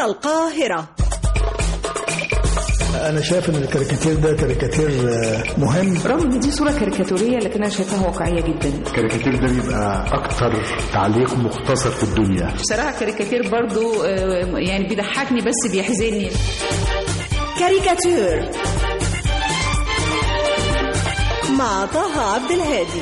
القاهرة انا شايف ان الكاريكاتير ده كاريكاتير آه، مهم رغم ان دي صوره كاريكاتوريه لكن انا شايفاها واقعيه جدا الكاريكاتير ده بيبقى اكتر تعليق مختصر في الدنيا بصراحه كاريكاتير برضو آه، يعني بيضحكني بس بيحزنني كاريكاتير مع طه عبد الهادي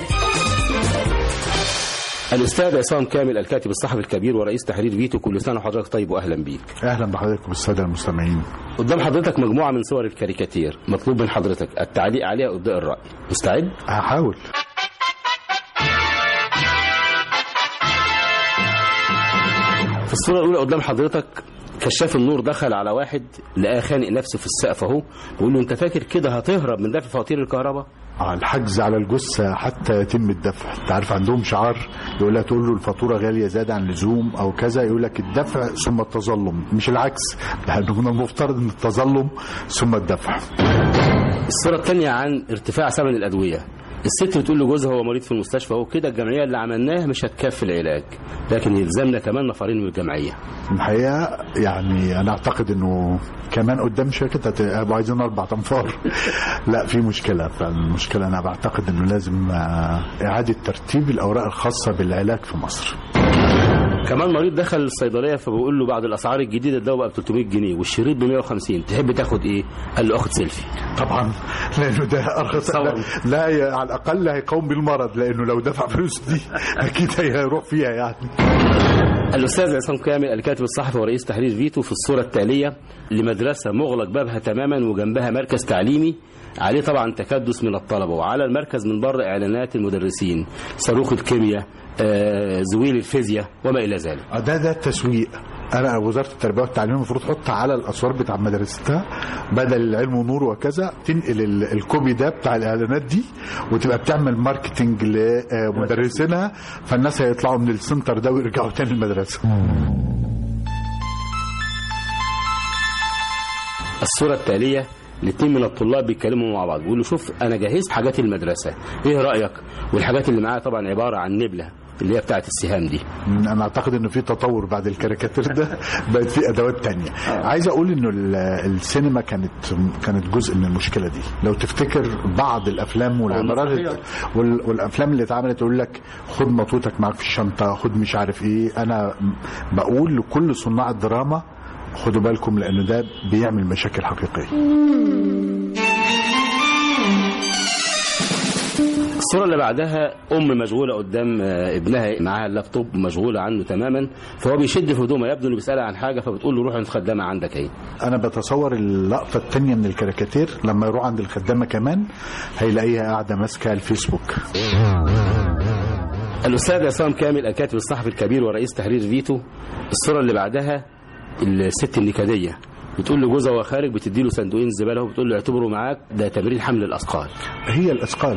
الأستاذ عصام كامل الكاتب الصحفي الكبير ورئيس تحرير فيتو كل سنة وحضرتك طيب وأهلا بيك اهلا بحضرتك والساده المستمعين قدام حضرتك مجموعة من صور الكاريكاتير مطلوب من حضرتك التعليق عليها وإبداء الرأي مستعد؟ هحاول في الصورة الأولى قدام حضرتك كشاف النور دخل على واحد لقاه خانق نفسه في السقف اهو بيقول له انت فاكر كده هتهرب من دفع فواتير الكهرباء آه، الحجز على الجثه حتى يتم الدفع انت عارف عندهم شعار يقول لك تقول له الفاتوره غاليه زياده عن اللزوم او كذا يقول لك الدفع ثم التظلم مش العكس لانه من المفترض ان التظلم ثم الدفع الصورة الثانية عن ارتفاع ثمن الأدوية الست بتقول لجوزها هو مريض في المستشفى اهو كده الجمعية اللي عملناها مش هتكفي العلاج لكن يلزمنا كمان نفرين من الجمعية الحقيقه يعني انا اعتقد انه كمان قدام شركه هتبقوا عايزين اربع انفار لا في مشكله فالمشكله انا بعتقد انه لازم آه، اعاده ترتيب الاوراق الخاصه بالعلاج في مصر كمان مريض دخل الصيدليه فبقول له بعد الاسعار الجديده الدواء بقى ب 300 جنيه والشريط ب 150 تحب تاخد ايه؟ قال له اخد سيلفي طبعا لانه ده ارخص طبعاً. لا, لا ي- على الاقل هيقوم بالمرض لانه لو دفع فلوس دي اكيد هيروح فيها يعني الاستاذ عصام كامل الكاتب الصحفي ورئيس تحرير فيتو في الصوره التاليه لمدرسه مغلق بابها تماما وجنبها مركز تعليمي عليه طبعا تكدس من الطلبه وعلى المركز من بره اعلانات المدرسين صاروخ الكيمياء آه، زويل الفيزياء وما الى ذلك آه، ده ده التسويق انا وزاره التربيه والتعليم المفروض تحط على الاسوار بتاع مدرستها بدل العلم ونور وكذا تنقل ال- الكوبي ده بتاع الاعلانات دي وتبقى بتعمل ماركتنج لمدرسينها فالناس هيطلعوا من السنتر ده ويرجعوا تاني المدرسه الصوره التاليه الاثنين من الطلاب بيتكلموا مع بعض بيقولوا شوف انا جهزت حاجات المدرسه ايه رايك والحاجات اللي معايا طبعا عباره عن نبله اللي هي بتاعت السهام دي انا اعتقد انه في تطور بعد الكاريكاتير ده بقت في ادوات تانية عايز اقول انه ال- السينما كانت كانت جزء من المشكله دي لو تفتكر بعض الافلام والعبارات وال- والافلام اللي اتعملت يقول لك خد مطوتك معاك في الشنطه خد مش عارف ايه انا بقول لكل صناع الدراما خدوا بالكم لانه ده بيعمل مشاكل حقيقيه الصورة اللي بعدها أم مشغولة قدام آه، ابنها معاها اللابتوب مشغولة عنه تماما فهو بيشد في هدومها يبدو إنه بيسألها عن حاجة فبتقول له روح عند الخدامة عندك أهي انا بتصور اللقطه التانية من الكاريكاتير لما يروح عند الخدامه كمان هيلاقيها قاعده ماسكه الفيسبوك الأستاذ عصام كامل الكاتب الصحفي الكبير ورئيس تحرير فيتو الصورة اللي بعدها الست النكدية بتقول لجوزها وهو خارج بتدي له صندوقين زباله وبتقول له اعتبره معاك ده تمرين حمل الاثقال هي الاثقال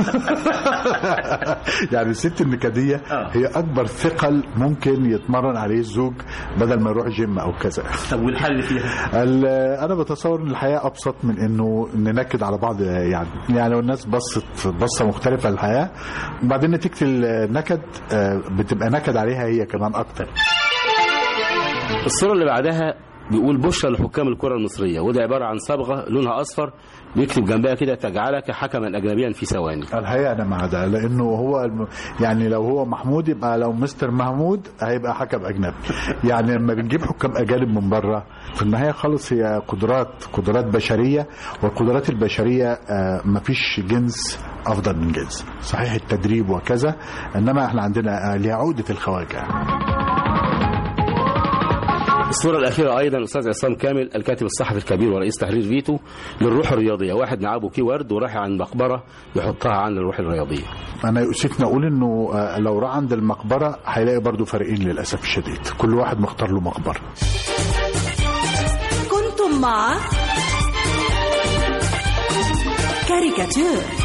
يعني الست النكديه هي اكبر ثقل ممكن يتمرن عليه الزوج بدل ما يروح جيم او كذا طب والحل فيها ال- انا بتصور ان الحياه ابسط من انه ننكد على بعض يعني يعني لو الناس بصت بصه مختلفه للحياه وبعدين نتيجه النكد آه، بتبقى نكد عليها هي كمان اكتر الصورة اللي بعدها بيقول بشرى لحكام الكرة المصرية وده عبارة عن صبغة لونها أصفر بيكتب جنبها كده تجعلك حكما أجنبيا في ثواني الحقيقه انا مع ده لانه هو الم... يعني لو هو محمود يبقى لو مستر محمود هيبقى حكم اجنبي يعني لما بنجيب حكام اجانب من بره في النهايه خالص هي قدرات قدرات بشريه والقدرات البشريه آه، مفيش جنس افضل من جنس صحيح التدريب وكذا انما احنا عندنا آه، ليها عقده الخواجه الصورة الأخيرة أيضا أستاذ عصام كامل الكاتب الصحفي الكبير ورئيس تحرير فيتو للروح الرياضية واحد معاه بوكيه ورد وراح عند مقبرة يحطها عن الروح الرياضية انا يؤسفني اقول انه آه، لو راح عند المقبره هيلاقي برضو فريقين للاسف الشديد كل واحد مختار له مقبره كنتم مع كاريكاتير